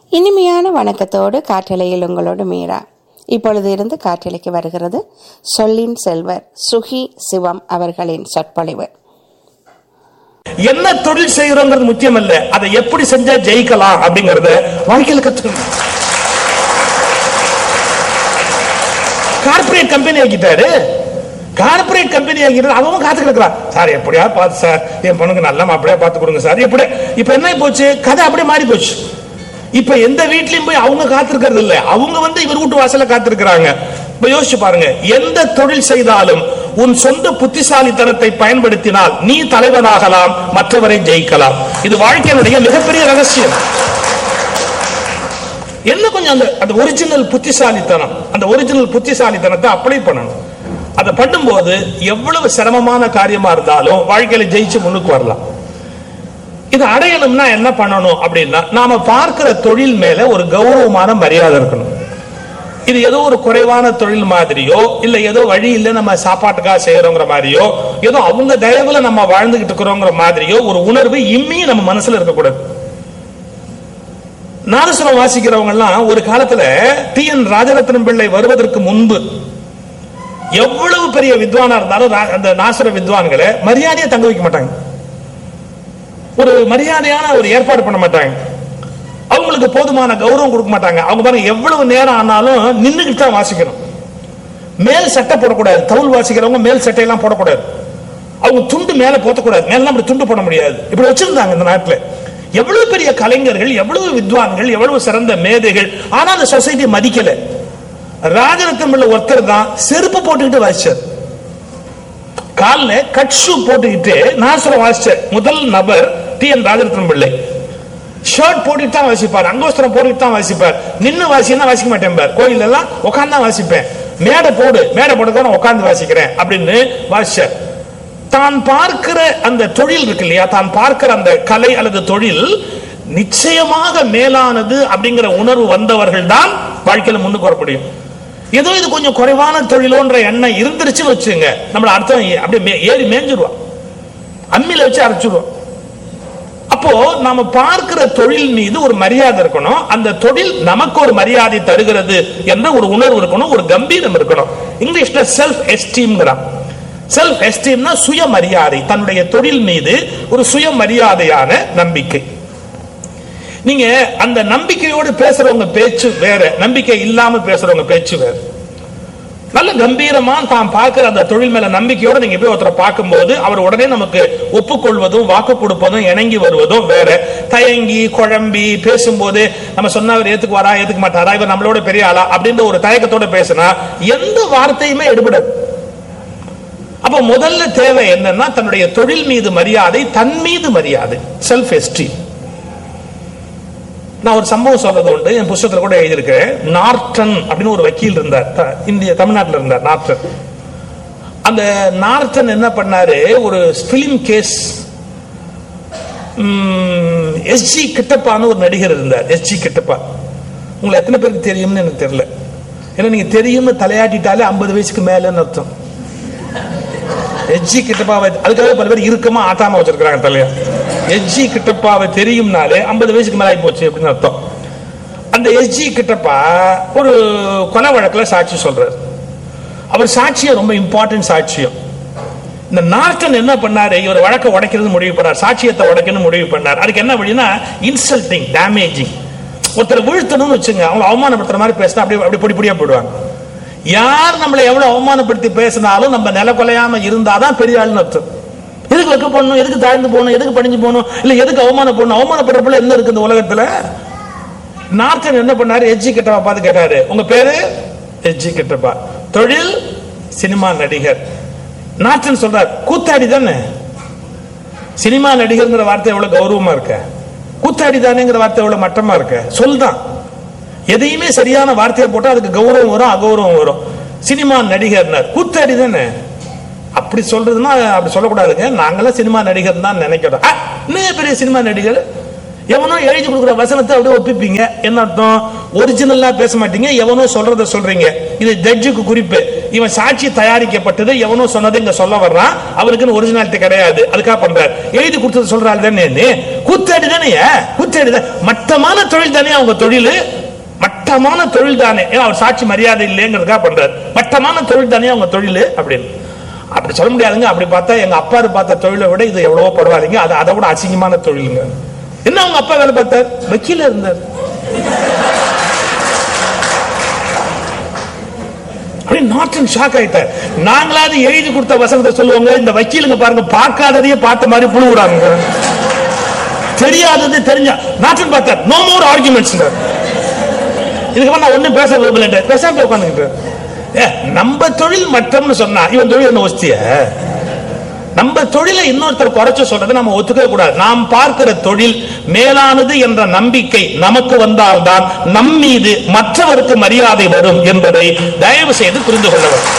இனிமையான வணக்கத்தோடு காற்றலையில் உங்களோடு மீரா இப்பொழுது இருந்து காற்றலைக்கு வருகிறது சொல்லின் செல்வர் சுகி சிவம் அவர்களின் சொற்பொழிவு என்ன தொழில் செய்யறோங்கிறது முக்கியம் இல்ல அதை எப்படி செஞ்சா ஜெயிக்கலாம் அப்படிங்கறத வாழ்க்கையில கத்துக்கணும் கார்பரேட் கம்பெனி ஆக்கிட்டாரு கார்பரேட் கம்பெனி ஆக்கிட்டு அவன் காத்து கிடக்குறான் சார் எப்படியா பார்த்து சார் என் பொண்ணுக்கு நல்ல மாப்பிளையா பார்த்து கொடுங்க சார் எப்படி இப்ப என்ன போச்சு கதை அப்படியே மாறி போச்சு இப்ப எந்த வீட்லயும் போய் அவங்க காத்திருக்கிறது இல்ல அவங்க வந்து இவர் வீட்டு வாசல்ல காத்திருக்கிறாங்க இப்ப யோசிச்சு பாருங்க எந்த தொழில் செய்தாலும் உன் சொந்த புத்திசாலித்தனத்தை பயன்படுத்தினால் நீ தலைவனாகலாம் மற்றவரை ஜெயிக்கலாம் இது வாழ்க்கையினுடைய மிகப்பெரிய ரகசியம் என்ன கொஞ்சம் அந்த அந்த ஒரிஜினல் புத்திசாலித்தனம் அந்த ஒரிஜினல் புத்திசாலித்தனத்தை அப்ளை பண்ணணும் அதை பண்ணும்போது எவ்வளவு சிரமமான காரியமா இருந்தாலும் வாழ்க்கையில ஜெயிச்சு முன்னுக்கு வரலாம் இது அடையணும்னா என்ன பண்ணணும் அப்படின்னா நாம பார்க்கிற தொழில் மேல ஒரு கௌரவமான மரியாதை இருக்கணும் இது ஏதோ ஒரு குறைவான தொழில் மாதிரியோ இல்ல ஏதோ வழி இல்ல நம்ம சாப்பாட்டுக்காக செய்யறோங்கிற மாதிரியோ ஏதோ அவங்க தயவுல நம்ம வாழ்ந்துகிட்டு இருக்கிறோங்கிற மாதிரியோ ஒரு உணர்வு இம்மியும் நம்ம மனசுல இருக்கக்கூடாது நாதசுரம் வாசிக்கிறவங்க எல்லாம் ஒரு காலத்துல டி என் ராஜரத்னம் பிள்ளை வருவதற்கு முன்பு எவ்வளவு பெரிய வித்வானா இருந்தாலும் ரா- அந்த நாசுர வித்வான்களை மரியாதையை தங்க வைக்க மாட்டாங்க ஒரு மரியாதையான ஒரு ஏற்பாடு பண்ண மாட்டாங்க அவங்களுக்கு போதுமான கௌரவம் கொடுக்க மாட்டாங்க அவங்க பாருங்க எவ்வளவு நேரம் ஆனாலும் நின்னுகிட்டு தான் வாசிக்கணும் மேல் சட்டை போடக்கூடாது தவுள் வாசிக்கிறவங்க மேல் சட்டையெல்லாம் போடக்கூடாது அவங்க துண்டு மேல போத்தக்கூடாது மேலாம் அப்படி துண்டு போட முடியாது இப்படி வச்சிருந்தாங்க இந்த நாட்டுல எவ்வளவு பெரிய கலைஞர்கள் எவ்வளவு வித்வான்கள் எவ்வளவு சிறந்த மேதைகள் ஆனா அந்த சொசைட்டி மதிக்கல ராஜரத்னம் உள்ள ஒருத்தர் தான் செருப்பு போட்டுக்கிட்டு வாசிச்சார் கால்ல கட் ஷூ போட்டுக்கிட்டு நாசுரம் வாசிச்சார் முதல் நபர் டி என் ராஜரத்னம் பிள்ளை ஷர்ட் போட்டுட்டு தான் வாசிப்பார் அங்கோஸ்திரம் போட்டுட்டு தான் வாசிப்பார் நின்னு வாசினா வாசிக்க மாட்டேன் பார் கோயில் எல்லாம் உட்கார்ந்து தான் வாசிப்பேன் மேடை போடு மேடை போட்டு நான் உட்கார்ந்து வாசிக்கிறேன் அப்படின்னு வாசிச்சார் தான் பார்க்கிற அந்த தொழில் இருக்கு இல்லையா தான் பார்க்கிற அந்த கலை அல்லது தொழில் நிச்சயமாக மேலானது அப்படிங்கிற உணர்வு வந்தவர்கள் தான் வாழ்க்கையில முன்னுக்கு வர முடியும் ஏதோ இது கொஞ்சம் குறைவான தொழிலோன்ற எண்ணம் இருந்துருச்சுன்னு வச்சுங்க நம்மள அர்த்தம் அப்படியே மே- ஏறி மேய்ஞ்சிருவான் அம்மியில வச்சு அரைச்சிடுவோம் அப்போ நாம பார்க்கிற தொழில் மீது ஒரு மரியாதை இருக்கணும் அந்த தொழில் நமக்கு ஒரு மரியாதை தருகிறது என்ற ஒரு உணர்வு இருக்கணும் ஒரு கம்பீரம் இருக்கணும் இங்கிலீஷ்ல செல்ஃப் எஸ்டீம்ங்கிறான் செல்ஃப் எஸ்டீம்னா சுயமரியாதை தன்னுடைய தொழில் மீது ஒரு சுயமரியாதையான நம்பிக்கை நீங்க அந்த நம்பிக்கையோடு பேசுறவங்க பேச்சு வேற நம்பிக்கை இல்லாம பேசுறவங்க பேச்சு வேற நல்ல கம்பீரமா தான் பார்க்கிற அந்த தொழில் மேல நம்பிக்கையோட நீங்க போய் ஒருத்தரை பார்க்கும்போது அவர் உடனே நமக்கு ஒப்புக்கொள்வதும் வாக்கு கொடுப்பதும் இணங்கி வருவதும் வேற தயங்கி குழம்பி பேசும்போது நம்ம சொன்னா அவர் ஏத்துக்குவாரா ஏத்துக்க மாட்டாரா இவர் நம்மளோட பெரிய ஆளா அப்படின்ற ஒரு தயக்கத்தோட பேசினா எந்த வார்த்தையுமே எடுபடாது அப்ப முதல்ல தேவை என்னன்னா தன்னுடைய தொழில் மீது மரியாதை தன் மீது மரியாதை செல்ஃப் எஸ்டீம் நான் ஒரு சம்பவம் சொல்றது உண்டு என் புஸ்தகத்துல கூட எழுதியிருக்கேன் நார்டன் அப்படின்னு ஒரு வக்கீல் இருந்தார் த- இந்திய தமிழ்நாட்டில் இருந்தார் நார்டன் அந்த நார்டன் என்ன பண்ணாரு ஒரு பிலிம் கேஸ் எஸ்ஜி கிட்டப்பான்னு ஒரு நடிகர் இருந்தார் எஸ்ஜி கிட்டப்பா உங்களை எத்தனை பேருக்கு தெரியும்னு எனக்கு தெரியல ஏன்னா நீங்க தெரியும்னு தலையாட்டிட்டாலே ஐம்பது வயசுக்கு மேலன்னு அர்த்தம் எஜ்ஜி கிட்டப்பாவை அதுக்காக பல பேர் இறுக்கமா ஆட்டாம வச்சிருக்காங்க தலையா எஜ்ஜி கிட்டப்பாவை தெரியும்னாலே ஐம்பது வயசுக்கு மேல ஆகி போச்சு அப்படின்னு அர்த்தம் அந்த எஸ்ஜி கிட்டப்பா ஒரு கொலை வழக்குல சாட்சி சொல்றாரு அவர் சாட்சியம் ரொம்ப இம்பார்ட்டன்ட் சாட்சியம் இந்த நார்டன் என்ன பண்ணாரு இவர் வழக்க உடைக்கிறது முடிவு பண்ணார் சாட்சியத்தை உடைக்கணும் முடிவு பண்ணார் அதுக்கு என்ன வழினா இன்சல்ட்டிங் டேமேஜிங் ஒருத்தர் வீழ்த்தணும்னு வச்சுங்க அவங்க அவமானப்படுத்துற மாதிரி பேசினா அப்படியே அப்படி பொடி பொடியா போடுவாங்க யார் நம்மளை எவ்வளவு அவமானப்படுத்தி பேசினாலும் நம்ம நில கொலையாம இருந்தாதான் பெரிய ஆளுன்னு அர்த்தம் எதுக்கு வைக்க போகணும் எதுக்கு தாழ்ந்து போகணும் எதுக்கு பணிஞ்சு போகணும் இல்ல எதுக்கு அவமானப்படணும் அவமானப்படுறப்பல என்ன இருக்கு இந்த உலகத்துல நார்த்தன் என்ன பண்ணாரு எஜ்ஜி கிட்டப்பா பார்த்து கேட்டாரு உங்க பேரு எஜ்ஜி கிட்டப்பா தொழில் சினிமா நடிகர் நார்த்தன் சொல்றார் கூத்தாடி தானே சினிமா நடிகர்ங்கிற வார்த்தை எவ்வளவு கௌரவமா இருக்க கூத்தாடி தானேங்கிற வார்த்தை எவ்வளவு மட்டமா இருக்க சொல்தான் எதையுமே சரியான வார்த்தையை போட்டா அதுக்கு கௌரவம் வரும் அகௌரவம் வரும் சினிமா நடிகர்னார் கூத்தாடி தானே அப்படி சொல்றதுன்னா அப்படி சொல்லக்கூடாதுங்க நாங்களாம் சினிமா நடிகர் தான் நினைக்கிறோம் ஆ, இன்னும் பெரிய சினிமா நடிகர் எவனோ எழுதி கொடுக்குற வசனத்தை அப்படியே ஒப்பிப்பீங்க என்ன அர்த்தம் ஒரிஜினலா பேச மாட்டீங்க எவனோ சொல்றத சொல்றீங்க இது ஜட்ஜுக்கு குறிப்பு இவன் சாட்சி தயாரிக்கப்பட்டது எவனோ சொன்னது இங்க சொல்ல வர்றான் அவருக்குன்னு ஒரிஜினாலிட்டி கிடையாது அதுக்காக பண்றாரு எழுதி கொடுத்தது சொல்றாள் தானே கூத்தாடி தானே கூத்தாடி தான் மட்டமான தொழில் தானே அவங்க தொழில் மட்டமான தொழில் தானே ஏன்னா அவர் சாட்சி மரியாதை இல்லைங்கிறதுக்காக பண்றாரு மட்டமான தொழில் தானே அவங்க தொழில் அப்படின்னு அப்படி சொல்ல முடியாதுங்க அப்படி பார்த்தா எங்க அப்பா பார்த்த தொழிலை விட இது எவ்வளவோ பரவாயில்லைங்க அது அதை விட அசிங்கமான தொழிலுங்க என்ன அவங்க அப்பா வேலை பார்த்தார் வக்கீல இருந்தார் அப்படியே நாட்டன் ஷாக் ஆயிட்டார் நாங்களாவது எழுதி கொடுத்த வசனத்தை சொல்லுவாங்க இந்த வக்கீலுங்க பாருங்க பார்க்காததையே பார்த்த மாதிரி புழுவுறாங்க தெரியாதது தெரிஞ்சா நாட்டன் பார்த்தார் நோ மோர் ஆர்குமெண்ட்ஸ் இதுக்கு நான் ஒண்ணும் பேச விரும்பல பேசாம உட்காந்துக்கிட்டு ஏ நம்ம தொழில் மற்றம்னு சொன்னா இவன் தொழில் என்ன ஒஸ்திய நம்ம தொழிலை இன்னொருத்தர் குறைச்சு சொல்றதை நம்ம ஒத்துக்க கூடாது நாம் பார்க்கிற தொழில் மேலானது என்ற நம்பிக்கை நமக்கு வந்தால்தான் நம் மீது மற்றவருக்கு மரியாதை வரும் என்பதை தயவு செய்து புரிந்து கொள்ள வேண்டும்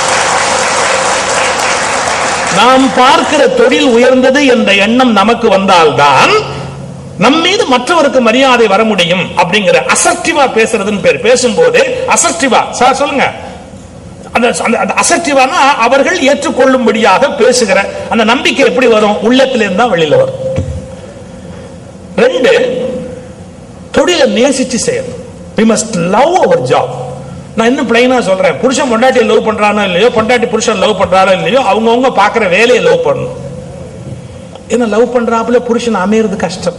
நாம் பார்க்கிற தொழில் உயர்ந்தது என்ற எண்ணம் நமக்கு வந்தால்தான் நம் மீது மற்றவருக்கு மரியாதை வர முடியும் அப்படிங்கிற அசர்டிவா பேசுறதுன்னு பேர் பேசும்போது அசர்டிவா சார் சொல்லுங்க அந்த அந்த- அந்த அசர்டிவானா அவர்கள் ஏற்றுக்கொள்ளும்படியாக பேசுகிற அந்த நம்பிக்கை எப்படி வரும் உள்ளத்துல இருந்தா வெளியில வரும் ரெண்டு தொழிலை நேசிச்சு செய்யணும் we must love our job நான் இன்னும் பிளைனா சொல்றேன் புருஷன் பொண்டாட்டியை லவ் பண்றானோ இல்லையோ பொண்டாட்டி புருஷன் லவ் பண்றாரோ இல்லையோ அவங்கவங்க பாக்குற வேலையை லவ் பண்ணணும் ஏன்னா லவ் பண்றாப்புல புருஷன் அமையிறது கஷ்டம்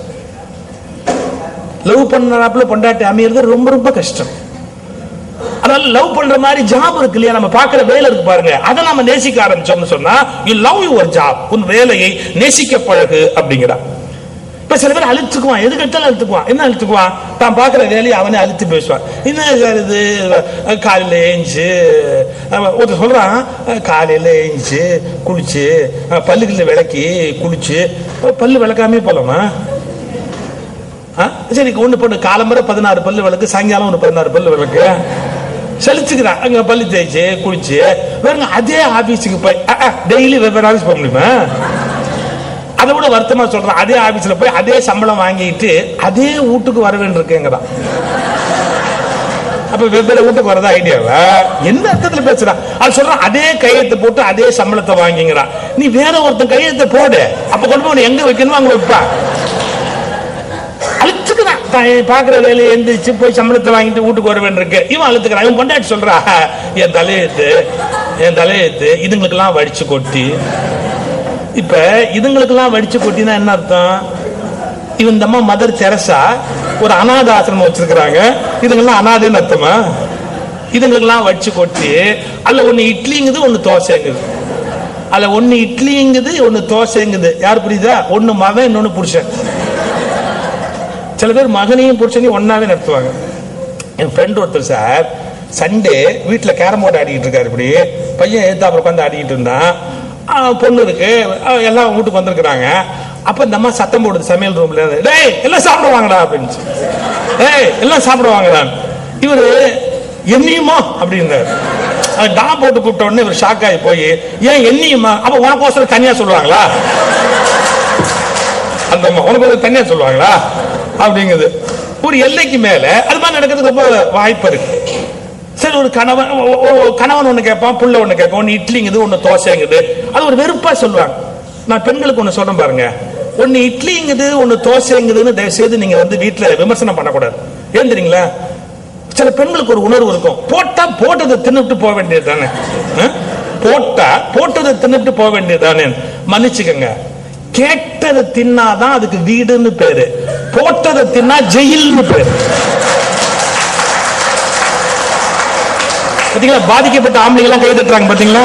லவ் பண்றாப்புல பொண்டாட்டி அமையிறது ரொம்ப ரொம்ப கஷ்டம் அதனால லவ் பண்ற மாதிரி ஜாப் இருக்கு இல்லையா நம்ம பார்க்கிற வேலை இருக்கு பாருங்க அதை நாம நேசிக்க ஆரம்பிச்சோம்னு சொன்னா யூ லவ் யுவர் ஜாப் உன் வேலையை நேசிக்க பழகு அப்படிங்கிறா இப்ப சில பேர் அழுத்துக்குவான் எதுக்கு எடுத்தாலும் அழுத்துக்குவான் என்ன அழுத்துக்குவான் தான் பார்க்கிற வேலையை அவனே அழுத்து பேசுவான் என்ன சார் இது அஹ், காலையில ஏஞ்சி ஒருத்தர் சொல்றான் அஹ், காலையில ஏஞ்சி குளிச்சு அஹ், பல்லுகளில் விளக்கி குளிச்சு அஹ், பல்லு விளக்காமே போலாமா ஆ? சரி ஒண்ணு பண்ணு காலம்பரை பதினாறு பல்லு விளக்கு சாயங்காலம் ஒரு பதினாறு பல்லு விளக்கு செலுத்துக்கிறான் அங்க பல்லு தேய்ச்சு குளிச்சு வேறுங்க அதே ஆபீஸுக்கு போய் டெய்லி வெவ்வேறு ஆபீஸ் போக முடியுமா அதை விட வருத்தமா சொல்றான் அதே ஆபீஸ்ல போய் அதே சம்பளம் வாங்கிட்டு அதே வீட்டுக்கு வர வேண்டியிருக்கேங்கிறான் அப்ப வெவ்வேறு வீட்டுக்கு வரதா ஐடியாவா என்ன அர்த்தத்துல பேசுறான் அது சொல்றான் அதே கையெழுத்து போட்டு அதே சம்பளத்தை வாங்கிங்கிறான் நீ வேற ஒருத்தன் கையெழுத்தை போடு அப்ப கொண்டு போய் உன்னை எங்க வைக்கணுமோ அங்க வைப்பா அழுத்துக்கிறான் தான் பாக்குற வேலையை எந்திரிச்சு போய் சம்பளத்தை வாங்கிட்டு வீட்டுக்கு வர வேண்டியிருக்கு இவன் அழுத்துக்கிறான் இவன் கொண்டாடி சொல்றா என் தலையெழுத்து என் தலையெழுத்து இதுங்களுக்கெல்லாம் வடிச்சு கொட்டி இப்ப இதுங்களுக்கெல்லாம் வடிச்சு கொட்டினா என்ன அர்த்தம் இவன் இந்த அம்மா மதர் தெரசா ஒரு அனாத ஆசிரமம் வச்சிருக்கிறாங்க இதுங்கெல்லாம் அனாதைன்னு அர்த்தமா இதுங்களுக்கெல்லாம் வடிச்சு கொட்டி அல்ல ஒண்ணு இட்லிங்குது ஒண்ணு தோசைங்குது அல்ல ஒண்ணு இட்லிங்குது ஒண்ணு தோசைங்குது யார் புரியுதா ஒண்ணு மகன் இன்னொன்னு புருஷன் சில பேர் மகனையும் புருஷனையும் ஒன்னாவே நடத்துவாங்க என் ஃப்ரெண்ட் ஒருத்தர் சார் சண்டே வீட்டில் கேரம் போர்டு ஆடிக்கிட்டு இருக்காரு இப்படி பையன் எழுத்தாப்புறம் உட்காந்து ஆடிக்கிட்டு இருந்தான் ஆ, பொண்ணு இருக்கு ஆ, எல்லாம் வீட்டுக்கு வந்திருக்கிறாங்க அப்ப இந்த அம்மா சத்தம் போடுது சமையல் ரூம்ல இருந்து டேய் எல்லாம் சாப்பிடுவாங்கடா அப்படின்னு டேய் எல்லாம் சாப்பிடுவாங்கடா இவரு என்னையுமா அப்படின்றாரு அது டா போட்டு கூப்பிட்ட உடனே இவர் ஷாக் ஆகி போய் ஏன் என்னையுமா அப்ப உனக்கோசரம் தனியா சொல்லுவாங்களா அந்த அம்மா உனக்கு ஒரு தனியா சொல்லுவாங்களா அப்படிங்குது ஒரு எல்லைக்கு மேல அது மாதிரி நடக்கிறதுக்கு ரொம்ப வாய்ப்பு இருக்கு சரி ஒரு கணவன் ஒ- ஒ- ஒ- கணவன் ஒண்ணு கேட்பான் புள்ள ஒண்ணு கேட்பான் ஒண்ணு இட்லிங்குது ஒண்ணு தோசைங்குது அது ஒரு வெறுப்பா சொல்லுவாங்க நான் பெண்களுக்கு ஒண்ணு சொல்றேன் பாருங்க ஒண்ணு இட்லிங்குது ஒண்ணு தோசைங்குதுன்னு தயவு செய்து நீங்க வந்து வீட்டுல விமர்சனம் பண்ணக்கூடாது ஏன் தெரியுங்களா சில பெண்களுக்கு ஒரு உணர்வு இருக்கும் போட்டா போட்டதை தின்னுட்டு போக வேண்டியது தானே போட்டா போட்டதை தின்னுட்டு போக வேண்டியது தானே மன்னிச்சுக்கங்க கேட்டதை தின்னாதான் அதுக்கு வீடுன்னு பேரு போட்டதை தின்னா ஜெயில்னு பேரு பாத்தீங்களா பாதிக்கப்பட்ட ஆம்பளைங்க எல்லாம் கை தட்டுறாங்க பாத்தீங்களா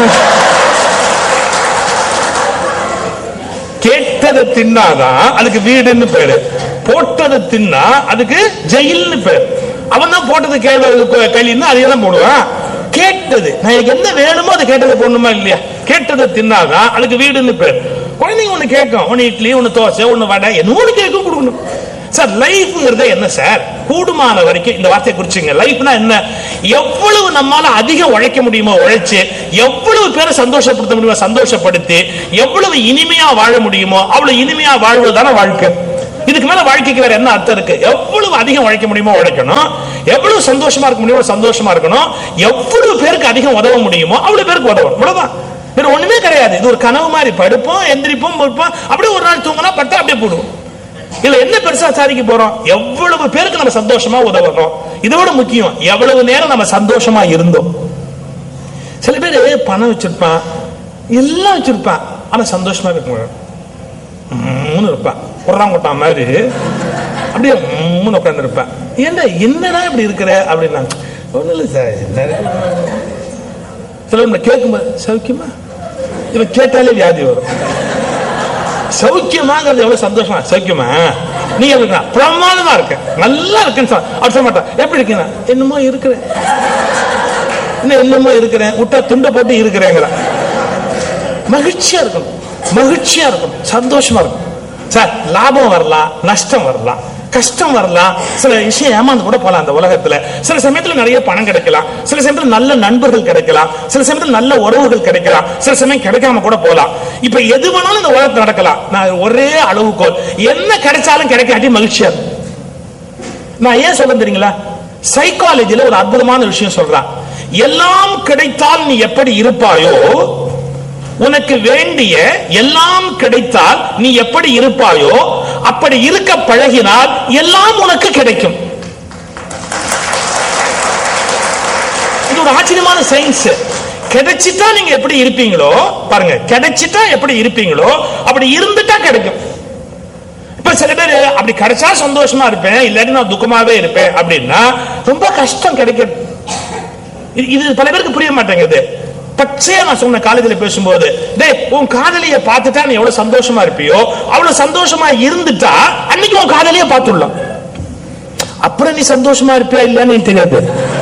கேட்டதை தின்னாதான் அதுக்கு வீடுன்னு பேரு போட்டதை தின்னா அதுக்கு ஜெயில்னு பேரு அவன் தான் போட்டது கேள்வி கையில அதையே தான் போடுவான் கேட்டது நான் எனக்கு என்ன வேணுமோ அதை கேட்டதை போடணுமா இல்லையா கேட்டதை தின்னாதான் அதுக்கு வீடுன்னு பேர் குழந்தைங்க ஒண்ணு கேட்கும் ஒன்னு இட்லி ஒன்னு தோசை ஒன்னு வடை என்ன ஒண்ணு கேட்கும் கொடுக்கணும் சார் லைஃப்ங்கிறது என்ன சார் கூடுமான வரைக்கும் இந்த வார்த்தையை குறிச்சுங்க லைஃப்னா என்ன எவ்வளவு நம்மால அதிகம் உழைக்க முடியுமோ உழைச்சு எவ்வளவு பேரை சந்தோஷப்படுத்த முடியுமோ சந்தோஷப்படுத்தி எவ்வளவு இனிமையா வாழ முடியுமோ அவ்வளவு இனிமையா வாழ்வதுதானே வாழ்க்கை இதுக்கு மேல வாழ்க்கைக்கு வேற என்ன அர்த்தம் இருக்கு எவ்வளவு அதிகம் உழைக்க முடியுமோ உழைக்கணும் எவ்வளவு சந்தோஷமா இருக்க முடியுமோ சந்தோஷமா இருக்கணும் எவ்வளவு பேருக்கு அதிகம் உதவ முடியுமோ அவ்வளவு பேருக்கு உதவணும் இவ்வளவுதான் வேற ஒண்ணுமே கிடையாது இது ஒரு கனவு மாதிரி படுப்போம் எந்திரிப்போம் படுப்போம் அப்படியே ஒரு நாள் தூங்கினா பட்டா அப்படியே போடுவோம் இதுல என்ன பெருசா சாதிக்க போறோம் எவ்வளவு பேருக்கு நம்ம சந்தோஷமா உதவணும் இதோட முக்கியம் எவ்வளவு நேரம் நம்ம சந்தோஷமா இருந்தோம் சில பேர் பணம் வச்சிருப்பான் எல்லாம் வச்சிருப்பான் ஆனா சந்தோஷமா இருக்க முடியும் மூணு இருப்பான் குர்றாங்கொட்டான் மாதிரி அப்படியே மூணு உட்கார்ந்து இருப்பேன் ஏன்டா என்னடா இப்படி இருக்கிற அப்படின்னா ஒண்ணும் இல்லை சார் சில நம்மளை கேட்கும்போது சௌக்கியமா இவன் கேட்டாலே வியாதி வரும் சௌக்கியமாங்கிறது எவ்வளவு சந்தோஷமா சௌக்கியமா நீ எப்படி இருக்க? பிரமாதமா இருக்க நல்லா இருக்குன்னு சொல்ல அவர் சொல்ல மாட்டான் எப்படி இருக்கீங்க என்னமோ இருக்கிறேன் இன்னும் என்னமோ இருக்கிறேன் விட்டா துண்டை போட்டு இருக்கிறேங்கிற மகிழ்ச்சியா இருக்கணும் மகிழ்ச்சியா இருக்கணும் சந்தோஷமா இருக்கும் சார் லாபம் வரலாம் நஷ்டம் வரலாம் கஷ்டம் வரலாம் சில விஷயம் ஏமாந்து கூட போலாம் அந்த உலகத்துல சில சமயத்துல நிறைய பணம் கிடைக்கலாம் சில சமயத்துல நல்ல நண்பர்கள் கிடைக்கலாம் சில சமயத்துல நல்ல உறவுகள் கிடைக்கலாம் சில சமயம் கிடைக்காம கூட போலாம் இப்ப எது வேணாலும் இந்த உலகத்துல நடக்கலாம் நான் ஒரே அளவுகோல் என்ன கிடைச்சாலும் கிடைக்காட்டி மகிழ்ச்சியா இருக்கும் நான் ஏன் சொல்ல தெரியுங்களா சைக்காலஜில ஒரு அற்புதமான விஷயம் சொல்றான் எல்லாம் கிடைத்தால் நீ எப்படி இருப்பாயோ உனக்கு வேண்டிய எல்லாம் கிடைத்தால் நீ எப்படி இருப்பாயோ அப்படி இருக்க பழகினால் எல்லாம் உனக்கு கிடைக்கும் இது ஒரு ஆச்சரியமான சயின்ஸ் கிடைச்சிட்டா நீங்க எப்படி இருப்பீங்களோ பாருங்க கிடைச்சிட்டா எப்படி இருப்பீங்களோ அப்படி இருந்துட்டா கிடைக்கும் இப்ப சில பேர் அப்படி கிடைச்சா சந்தோஷமா இருப்பேன் இல்லாட்டி நான் துக்கமாவே இருப்பேன் அப்படின்னா ரொம்ப கஷ்டம் கிடைக்கிறது இது- இது பல பேருக்கு புரிய மாட்டேங்குது பச்சையா நான் சொன்ன காலேஜில் பேசும்போது டேய் உன் காதலிய பார்த்துட்டா நீ எவ்வளவு சந்தோஷமா இருப்பியோ அவ்வளவு சந்தோஷமா இருந்துட்டா அன்னைக்கு உன் காதலிய பார்த்துடலாம் அப்புறம் நீ சந்தோஷமா இருப்பியா இல்லையான்னு எனக்கு தெரியாது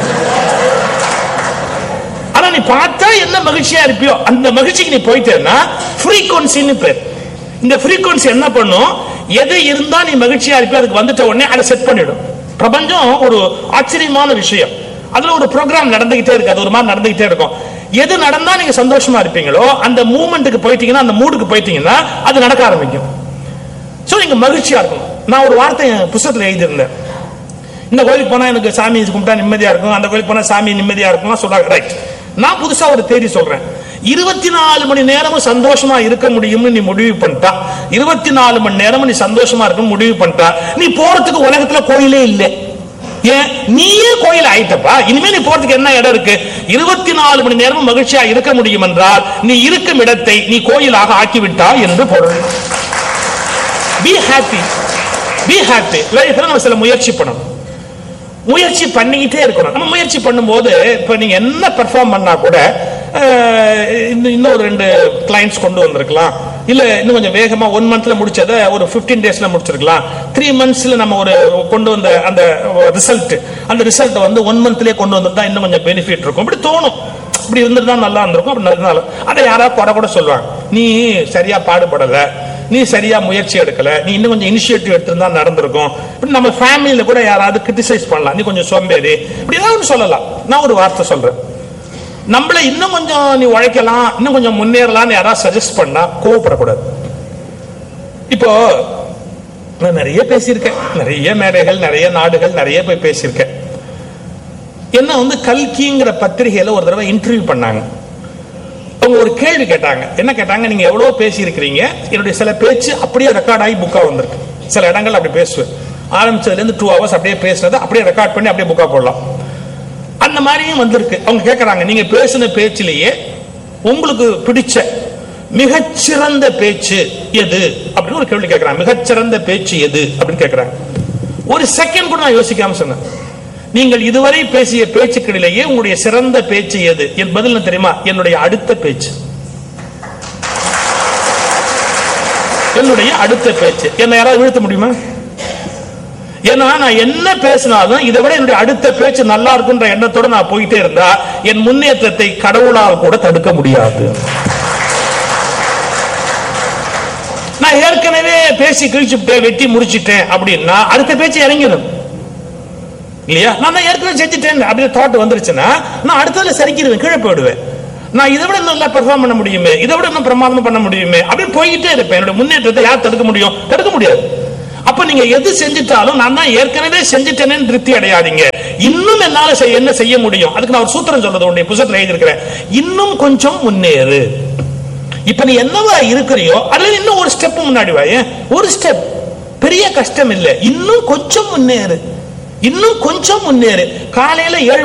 ஆனா நீ பார்த்தா என்ன மகிழ்ச்சியா இருப்பியோ அந்த மகிழ்ச்சிக்கு நீ போயிட்டேன்னா ஃப்ரீக்வன்சின்னு பேர் இந்த ஃப்ரீக்வன்சி என்ன பண்ணும் எது இருந்தா நீ மகிழ்ச்சியா இருப்பியோ அதுக்கு வந்துட்ட உடனே அதை செட் பண்ணிடும் பிரபஞ்சம் ஒரு ஆச்சரியமான விஷயம் அதுல ஒரு ப்ரோக்ராம் நடந்துகிட்டே இருக்கு அது ஒரு மாதிரி நடந்துகிட்டே இருக்கும் எது நடந்தா நீங்க சந்தோஷமா இருப்பீங்களோ அந்த மூமெண்ட்டுக்கு போயிட்டீங்கன்னா அந்த மூடுக்கு போயிட்டீங்கன்னா அது நடக்க ஆரம்பிக்கும் சோ நீங்க மகிழ்ச்சியா இருக்கும் நான் ஒரு வார்த்தை என் புத்தகத்துல எழுதியிருந்தேன் இந்த கோயிலுக்கு போனா எனக்கு சாமி கும்பிட்டா நிம்மதியா இருக்கும் அந்த கோயிலுக்கு போனா சாமி நிம்மதியா இருக்கும் சொல்றாங்க ரைட் நான் புதுசா ஒரு தேதி சொல்றேன் இருபத்தி நாலு மணி நேரமும் சந்தோஷமா இருக்க முடியும்னு நீ முடிவு பண்ணிட்டா இருபத்தி நாலு மணி நேரமும் நீ சந்தோஷமா இருக்கும் முடிவு பண்ணிட்டா நீ போறதுக்கு உலகத்துல கோயிலே இல்லை ஏன் நீயே கோயில் ஆயிட்டப்பா இனிமே நீ போறதுக்கு என்ன இடம் இருக்கு இருபத்தி நாலு மணி நேரமும் மகிழ்ச்சியா இருக்க முடியும் என்றால் நீ இருக்கும் இடத்தை நீ கோயிலாக ஆக்கிவிட்டாய் என்று பொருள் பி ஹாப்பி பி ஹாப்பி நம்ம சில முயற்சி பண்ணணும் முயற்சி பண்ணிக்கிட்டே இருக்கணும் நம்ம முயற்சி பண்ணும்போது இப்போ நீங்க என்ன பெர்ஃபார்ம் பண்ணா கூட அஹ், இன்னும் இன்னும் ஒரு ரெண்டு கிளைண்ட்ஸ் கொண்டு வந்திருக்கலாம் இல்ல இன்னும் கொஞ்சம் வேகமா ஒன் மந்த்ல முடிச்சதை ஒரு 15 டேஸ்ல முடிச்சிருக்கலாம் த்ரீ மந்த்ஸ்ல நம்ம ஒரு கொண்டு வந்த அந்த ரிசல்ட் அந்த ரிசல்ட் வந்து ஒன் மந்த்லயே கொண்டு வந்திருந்தா இன்னும் கொஞ்சம் பெனிஃபிட் இருக்கும் இப்படி தோணும் இப்படி இருந்திருந்தா நல்லா இருந்திருக்கும் அப்படி இருந்தாலும் அதை யாராவது குறை கூட சொல்லுவாங்க நீ சரியா பாடுபடல நீ சரியா முயற்சி எடுக்கல நீ இன்னும் கொஞ்சம் இனிஷியேட்டிவ் எடுத்திருந்தா நடந்திருக்கும் இப்படி நம்ம ஃபேமிலியில கூட யாராவது கிரிட்டிசைஸ் பண்ணலாம் நீ கொஞ்சம் சோம்பேறி இப்படி ஏதாவது ஒண்ணு சொல்லலாம் நான் ஒரு வார்த்தை சொல்றேன் நம்மள இன்னும் கொஞ்சம் நீ உழைக்கலாம் இன்னும் கொஞ்சம் முன்னேறலாம்னு யாராவது சஜஸ்ட் பண்ணா கோவப்படக்கூடாது இப்போ நான் நிறைய பேசியிருக்கேன் நிறைய மேடைகள் நிறைய நாடுகள் நிறைய போய் பேசியிருக்கேன் என்ன வந்து கல்கிங்கிற பத்திரிகையில ஒரு தடவை இன்டர்வியூ பண்ணாங்க அவங்க ஒரு கேள்வி கேட்டாங்க என்ன கேட்டாங்க நீங்க எவ்வளவு பேசி இருக்கிறீங்க என்னுடைய சில பேச்சு அப்படியே ரெக்கார்ட் ஆகி புக்கா வந்திருக்கு சில இடங்கள் அப்படி பேசுவேன் ஆரம்பிச்சதுல இருந்து டூ ஹவர்ஸ் அப்படியே பேசுனது அப்படியே ரெக்கார்ட் பண்ணி அப்படியே புக்கா போடலாம் அந்த மாதிரியும் வந்திருக்கு அவங்க கேட்கறாங்க நீங்க பேசின பேச்சிலேயே உங்களுக்கு பிடிச்ச மிகச்சிறந்த பேச்சு எது அப்படின்னு ஒரு கேள்வி கேட்கறாங்க மிகச்சிறந்த பேச்சு எது அப்படின்னு கேட்கறாங்க ஒரு செகண்ட் கூட நான் யோசிக்காம சொன்னேன் நீங்கள் இதுவரை பேசிய பேச்சுக்களிலேயே உங்களுடைய சிறந்த பேச்சு எது என் பதில் என்ன தெரியுமா என்னுடைய அடுத்த பேச்சு என்னுடைய அடுத்த பேச்சு என்ன யாராவது வீழ்த்த முடியுமா ஏன்னா நான் என்ன பேசினாலும் இதை விட என்னுடைய அடுத்த பேச்சு நல்லா இருக்குன்ற எண்ணத்தோட நான் போயிட்டே இருந்தா என் முன்னேற்றத்தை கடவுளால் கூட தடுக்க முடியாது நான் ஏற்கனவே பேசி கிழிச்சுட்டேன் வெட்டி முடிச்சிட்டேன் அப்படின்னா அடுத்த பேச்சு இறங்கிடும் இல்லையா நான் தான் ஏற்கனவே செஞ்சுட்டேன் அப்படி தாட் வந்துருச்சுன்னா நான் அடுத்ததுல சரிக்கிடுவேன் கீழே போயிடுவேன் நான் இதை விட நல்லா பெர்ஃபார்ம் பண்ண முடியுமே இதை விட இன்னும் பிரமாதமா பண்ண முடியுமே அப்படின்னு போய்கிட்டே இருப்பேன் என்னோட முன்னேற்றத்தை யார் தடுக்க முடியும் தடுக்க முடியாது அப்ப நீங்க எது செஞ்சிட்டாலும் நான் தான் ஏற்கனவே செஞ்சிட்டேனேன்னு திருப்தி அடையாதீங்க இன்னும் என்னால செய்ய- என்ன செய்ய முடியும் அதுக்கு நான் ஒரு சூத்திரம் சொல்றது உடைய புத்தகத்துல எழுதியிருக்கிறேன் இன்னும் கொஞ்சம் முன்னேறு இப்ப நீ என்னவா இருக்கிறியோ அதுல இன்னும் ஒரு ஸ்டெப் முன்னாடி வா ஏன்? ஒரு ஸ்டெப் பெரிய கஷ்டம் இல்ல இன்னும் கொஞ்சம் முன்னேறு இன்னும் கொஞ்சம் முன்னேறு காலையில ஏழு